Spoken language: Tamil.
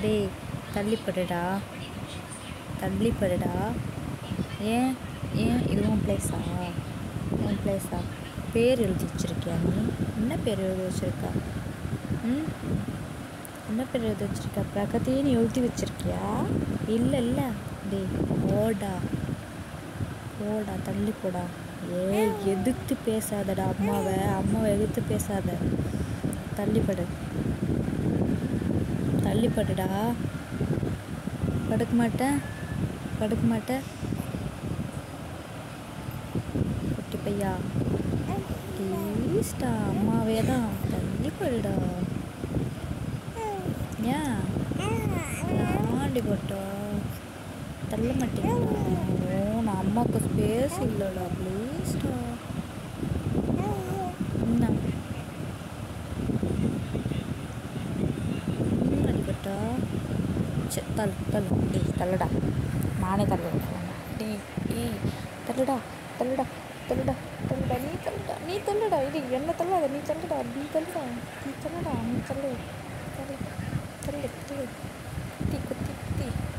டேய் தள்ளிப்படுடா தள்ளிப்படுடா ஏன் ஏன் இதுவும் பிளேஸா உன் பிளேஸா பேர் எழுதி வச்சிருக்கியா நீ என்ன பேர் எழுதி வச்சிருக்கா ம் என்ன பேர் எழுதி வச்சிருக்கா பிரகதியே நீ எழுதி வச்சிருக்கியா இல்லை இல்லை டேய் ஓடா போடா தள்ளி போடா ஏ எதிர்த்து பேசாதடா அம்மாவை அம்மாவை எதிர்த்து பேசாத தள்ளிப்படு தள்ளிப்படுடா படுக்க மாட்டேன் படுக்க மாட்டேன் குட்டி பையா ப்ளீஸ்டா அம்மாவே தான் தள்ளிப்படுடா ஏன் ஆண்டி போட்டா தள்ள மாட்டீங்களா ஓ நான் அம்மாவுக்கு ஸ்பேஸ் இல்லைடா ப்ளீஸ்டா என்ன ம், அடிபட்டா சரி தள்ளு தள்ளு டேய் தள்ளுடா நானே தள்ளு டேய் டேய் தள்ளுடா தள்ளுடா தள்ளுடா தள்ளுடா நீ தள்ளுடா நீ தள்ளுடா இது என்ன தள்ளாத நீ தள்ளுடா நீ தள்ளுடா நீ தள்ளுடா நீ தள்ளு தள்ளு தள்ளு தள்ளு குத்தி குத்தி குத்தி